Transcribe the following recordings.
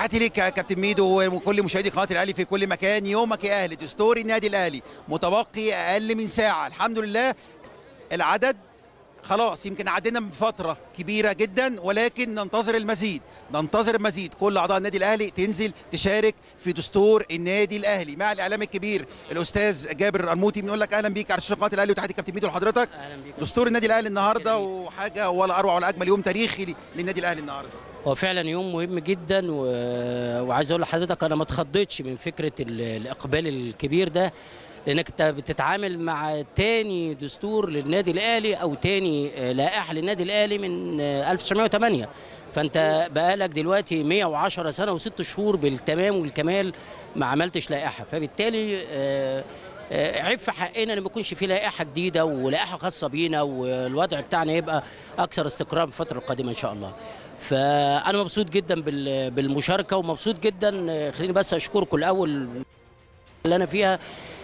تحياتي ليك يا كابتن ميدو وكل مشاهدي قناه الاهلي في كل مكان يومك يا اهلي دستور النادي الاهلي متبقي اقل من ساعه الحمد لله العدد خلاص يمكن عدينا من فتره كبيره جدا ولكن ننتظر المزيد ننتظر المزيد كل اعضاء النادي الاهلي تنزل تشارك في دستور النادي الاهلي مع الاعلام الكبير الاستاذ جابر القرموطي بنقول لك اهلا بيك على شاشه قناه الاهلي وتحياتي كابتن ميدو لحضرتك اهلا بيك دستور النادي الاهلي النهارده أهلاً بيك. وحاجه ولا اروع ولا اجمل يوم تاريخي للنادي الاهلي النهارده هو فعلا يوم مهم جدا و... وعايز اقول لحضرتك انا ما اتخضيتش من فكره ال... الاقبال الكبير ده لانك انت بتتعامل مع تاني دستور للنادي الاهلي او تاني آه، لائحه للنادي الاهلي من آه، 1908 فانت بقالك دلوقتي 110 سنه وست شهور بالتمام والكمال ما عملتش لائحه فبالتالي آه، آه، عيب في حقنا ان ما يكونش في لائحه جديده ولائحه خاصه بينا والوضع بتاعنا يبقى اكثر استقرار في الفتره القادمه ان شاء الله. فانا مبسوط جدا بال- بالمشاركه ومبسوط جدا آه، خليني بس اشكركم الاول اللي انا فيها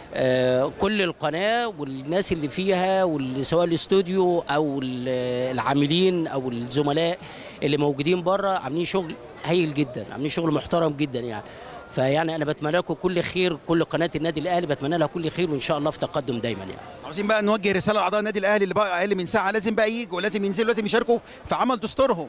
آه، كل القناه والناس اللي فيها واللي سواء الاستوديو او ال- العاملين او الزملاء اللي موجودين بره عاملين شغل هايل جدا عاملين شغل محترم جدا يعني فيعني انا بتمنى لكم كل خير كل قناه النادي الاهلي بتمنى لها كل خير وان شاء الله في تقدم دايما يعني عاوزين بقى نوجه رساله لاعضاء النادي الاهلي اللي بقى اقل من ساعه لازم بقى يجوا لازم ينزلوا لازم يشاركوا في عمل دستورهم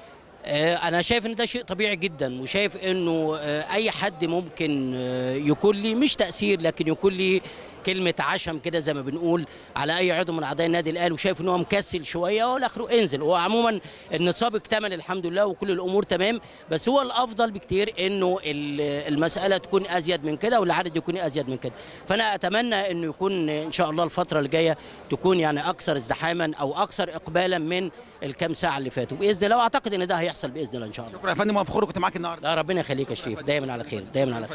آه، انا شايف ان ده شيء طبيعي جدا وشايف انه آه، اي حد ممكن آه، يكون لي مش تاثير لكن يكون لي كلمه عشم كده زي ما بنقول على اي عضو من اعضاء النادي الاهلي وشايف ان هو مكسل شويه ولا اخره انزل هو عموما النصاب اكتمل الحمد لله وكل الامور تمام بس هو الافضل بكتير انه ال- المساله تكون ازيد من كده والعدد يكون ازيد من كده فانا اتمنى انه يكون ان شاء الله الفتره اللي جايه تكون يعني اكثر ازدحاما او اكثر اقبالا من الكام ساعه اللي فاتوا باذن الله واعتقد ان ده هيحصل باذن الله ان شاء الله شكرا يا فندم وفخور كنت معاك النهارده لا ربنا يخليك يا شريف دايما على خير دايما على خير